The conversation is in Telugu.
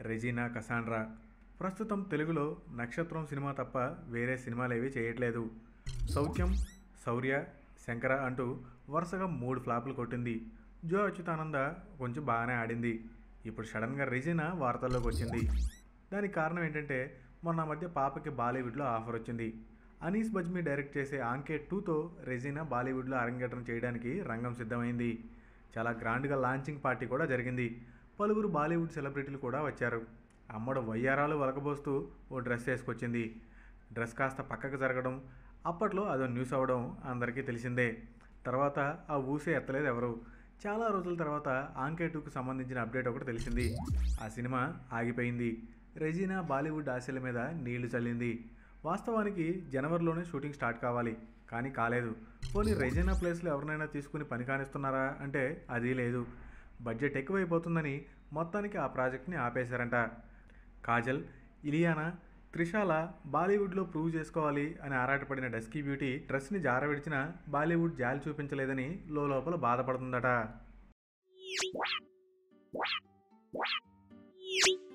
రెజీనా కసాండ్రా ప్రస్తుతం తెలుగులో నక్షత్రం సినిమా తప్ప వేరే సినిమాలేవి చేయట్లేదు సౌఖ్యం శౌర్య శంకర అంటూ వరుసగా మూడు ఫ్లాపులు కొట్టింది జో అచ్యుతానంద కొంచెం బాగానే ఆడింది ఇప్పుడు సడన్గా రెజీనా వార్తల్లోకి వచ్చింది దానికి కారణం ఏంటంటే మొన్న మధ్య పాపకి బాలీవుడ్లో ఆఫర్ వచ్చింది అనీస్ బజ్మీ డైరెక్ట్ చేసే ఆంకే టూతో రెజీనా బాలీవుడ్లో అరంగేట్రం చేయడానికి రంగం సిద్ధమైంది చాలా గ్రాండ్గా లాంచింగ్ పార్టీ కూడా జరిగింది పలువురు బాలీవుడ్ సెలబ్రిటీలు కూడా వచ్చారు అమ్మడు వయ్యారాలు వలకబోస్తూ ఓ డ్రెస్ వేసుకొచ్చింది డ్రెస్ కాస్త పక్కకు జరగడం అప్పట్లో అదో న్యూస్ అవ్వడం అందరికీ తెలిసిందే తర్వాత ఆ ఊసే ఎత్తలేదు ఎవరు చాలా రోజుల తర్వాత ఆంకే టూకు సంబంధించిన అప్డేట్ ఒకటి తెలిసింది ఆ సినిమా ఆగిపోయింది రెజీనా బాలీవుడ్ ఆశల మీద నీళ్లు చల్లింది వాస్తవానికి జనవరిలోనే షూటింగ్ స్టార్ట్ కావాలి కానీ కాలేదు పోనీ రెజీనా ప్లేస్లో ఎవరినైనా తీసుకుని పని కానిస్తున్నారా అంటే అది లేదు బడ్జెట్ ఎక్కువైపోతుందని మొత్తానికి ఆ ప్రాజెక్ట్ని ఆపేశారంట కాజల్ ఇలియానా త్రిషాల బాలీవుడ్లో ప్రూవ్ చేసుకోవాలి అని ఆరాటపడిన డస్కీ బ్యూటీ డ్రెస్ని జారవిడిచిన బాలీవుడ్ జాలి చూపించలేదని లోపల బాధపడుతుందట